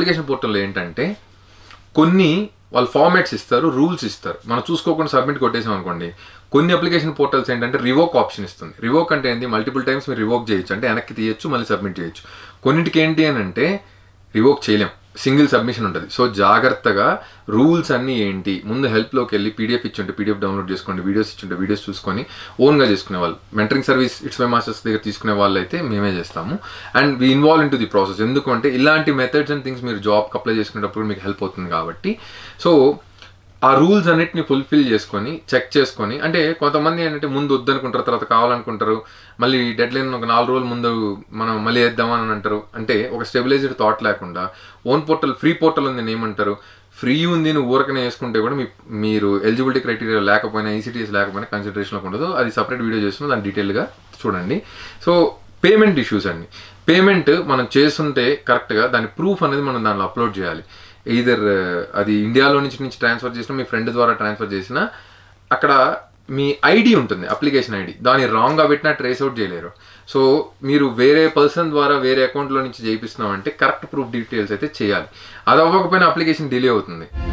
application పోర్టల్లో ఏంటంటే కొన్ని వాళ్ళు ఫార్మాట్స్ ఇస్తారు రూల్స్ ఇస్తారు మనం చూసుకోకుండా సబ్మిట్ కొట్టేసాం అనుకోండి కొన్ని అప్లికేషన్ పోర్టల్స్ ఏంటంటే రివోక్ ఆప్షన్ ఇస్తుంది రివోక్ అంటే ఏంటి మల్టిపుల్ టైమ్స్ మీరు రివోక్ చేయొచ్చు అంటే వెనక్కి తీయొచ్చు మళ్ళీ సబ్మిట్ చేయొచ్చు కొన్నిటికి ఏంటి అని అంటే రివోక్ చేయలేం సింగిల్ సబ్మిషన్ ఉంటుంది సో జాగ్రత్తగా రూల్స్ అన్నీ ఏంటి ముందు హెల్ప్లోకి వెళ్ళి పీడిఎఫ్ ఇచ్చుంటే పీడిఎఫ్ డౌన్లోడ్ చేసుకోండి వీడియోస్ ఇచ్చుంటే వీడియోస్ చూసుకొని ఓన్గా చేసుకునే వాళ్ళు mentoring service it's my masters దగ్గర తీసుకునే వాళ్ళు అయితే మేమే చేస్తాము and we involve in to the process ఎందుకంటే ఇలాంటి మెథడ్స్ అండ్ థింగ్స్ మీరు జాబ్కి అప్లై చేసుకునేటప్పుడు మీకు హెల్ప్ అవుతుంది కాబట్టి సో ఆ రూల్స్ అన్నిటిని ఫుల్ఫిల్ చేసుకొని చెక్ చేసుకొని అంటే కొంతమంది ఏంటంటే ముందు వద్దనుకుంటారు తర్వాత కావాలనుకుంటారు మళ్ళీ డెడ్ లైన్ ఒక నాలుగు రోజుల ముందు మనం మళ్ళీ వేద్దామని అంటారు అంటే ఒక స్టెబిలైజ్డ్ థాట్ లేకుండా ఓన్ పోర్టల్ ఫ్రీ పోర్టల్ ఉంది నేను ఏమంటారు ఫ్రీ ఉంది నువ్వు ఊరకనే వేసుకుంటే కూడా మీ మీరు ఎలిజిబిలిటీ క్రైటీరియా లేకపోయినా ఈసీటీఎస్ లేకపోయినా కన్సిడరేషన్లోకి ఉండదు అది సపరేట్ వీడియో చేస్తున్నాం దాని డీటెయిల్గా చూడండి సో పేమెంట్ ఇష్యూస్ అండి పేమెంట్ మనం చేస్తుంటే కరెక్ట్గా దాని ప్రూఫ్ అనేది మనం దానిలో అప్లోడ్ చేయాలి ఈధర్ అది ఇండియాలో నుంచి నుంచి ట్రాన్స్ఫర్ చేసినా మీ ఫ్రెండ్ ద్వారా ట్రాన్స్ఫర్ చేసినా అక్కడ మీ ఐడి ఉంటుంది అప్లికేషన్ ఐడి దాన్ని రాంగ్గా పెట్టినా ట్రేస్ అవుట్ చేయలేరు సో మీరు వేరే పర్సన్ ద్వారా వేరే అకౌంట్లో నుంచి చేయిస్తున్నామంటే కరెక్ట్ ప్రూఫ్ డీటెయిల్స్ అయితే చేయాలి అది అవ్వకపోయినా అప్లికేషన్ డిలే అవుతుంది